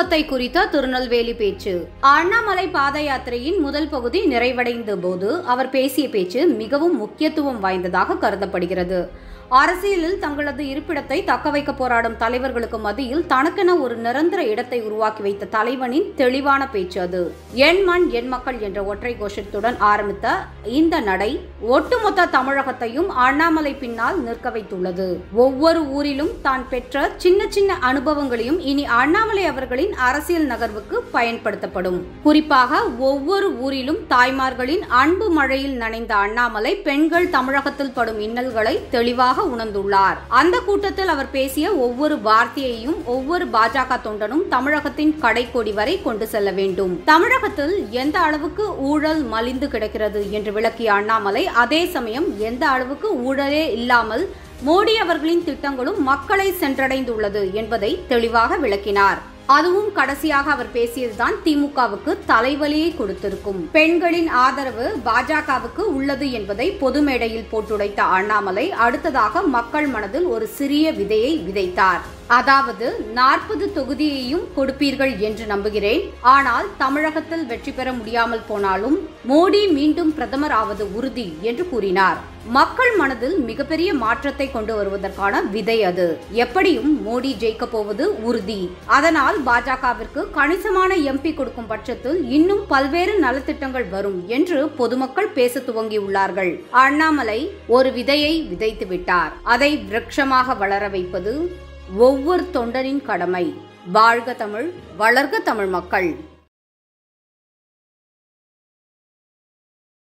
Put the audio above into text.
முக்கியத்துவத்தை குறித்த திருநெல்வேலி பேச்சு அண்ணாமலை பாத யாத்திரையின் முதல் பகுதி நிறைவடைந்த போது அவர் பேசிய பேச்சு மிகவும் முக்கியத்துவம் வாய்ந்ததாக கருதப்படுகிறது அரசியலில் தங்களது இருப்பிடத்தை தக்க வைக்க போராடும் தலைவர்களுக்கு மத்தியில் தனக்கென ஒரு நிரந்தர இடத்தை உருவாக்கி வைத்த தலைவனின் தெளிவான பேச்சு அது என் மண் என் மக்கள் என்ற ஒற்றை கோஷத்துடன் ஆரம்பித்த இந்த நடை ஒட்டுமொத்த தமிழகத்தையும் அண்ணாமலை பின்னால் நிற்க வைத்துள்ளது ஒவ்வொரு ஊரிலும் தான் பெற்ற சின்ன சின்ன அனுபவங்களையும் இனி அண்ணாமலை அவர்களின் அரசியல் நகர்வுக்கு பயன்படுத்தப்படும் குறிப்பாக ஒவ்வொரு ஊரிலும் தாய்மார்களின் அன்பு மழையில் நனைந்த அண்ணாமலை பெண்கள் தமிழகத்தில் படும் இன்னல்களை தெளிவாக உணர்ந்துள்ளார் அந்த கூட்டத்தில் அவர் பேசிய ஒவ்வொரு வார்த்தையையும் ஒவ்வொரு பாஜக தொண்டனும் தமிழகத்தின் கடைக்கோடி வரை கொண்டு செல்ல வேண்டும் தமிழகத்தில் எந்த அளவுக்கு ஊழல் மலிந்து கிடக்கிறது என்று விளக்கிய அண்ணாமலை அதே சமயம் எந்த அளவுக்கு ஊழலே இல்லாமல் மோடி அவர்களின் திட்டங்களும் மக்களை சென்றடைந்துள்ளது என்பதை தெளிவாக விளக்கினார் அதுவும் கடைசியாக அவர் பேசியதுதான் திமுகவுக்கு தலைவலியை கொடுத்திருக்கும் பெண்களின் ஆதரவு பாஜகவுக்கு உள்ளது என்பதை பொது மேடையில் போட்டுடைத்த அண்ணாமலை அடுத்ததாக மக்கள் மனதில் ஒரு சிறிய விதையை விதைத்தார் அதாவது நாற்பது தொகுதியையும் கொடுப்பீர்கள் என்று நம்புகிறேன் ஆனால் தமிழகத்தில் வெற்றி பெற முடியாமல் போனாலும் மோடி மீண்டும் பிரதமர் ஆவது உறுதி என்று கூறினார் மக்கள் மனதில் மிகப்பெரிய மாற்றத்தை கொண்டு வருவதற்கான விதை அது எப்படியும் மோடி ஜெயிக்க போவது உறுதி அதனால் பாஜகவிற்கு கணிசமான எம்பி கொடுக்கும் பட்சத்தில் இன்னும் பல்வேறு நலத்திட்டங்கள் வரும் என்று பொதுமக்கள் பேச துவங்கியுள்ளார்கள் அண்ணாமலை ஒரு விதையை விதைத்து விட்டார் அதை விருட்சமாக வளர வைப்பது ஒவ்வொரு தொண்டனின் கடமை வாழ்க தமிழ் வளர்க தமிழ் மக்கள்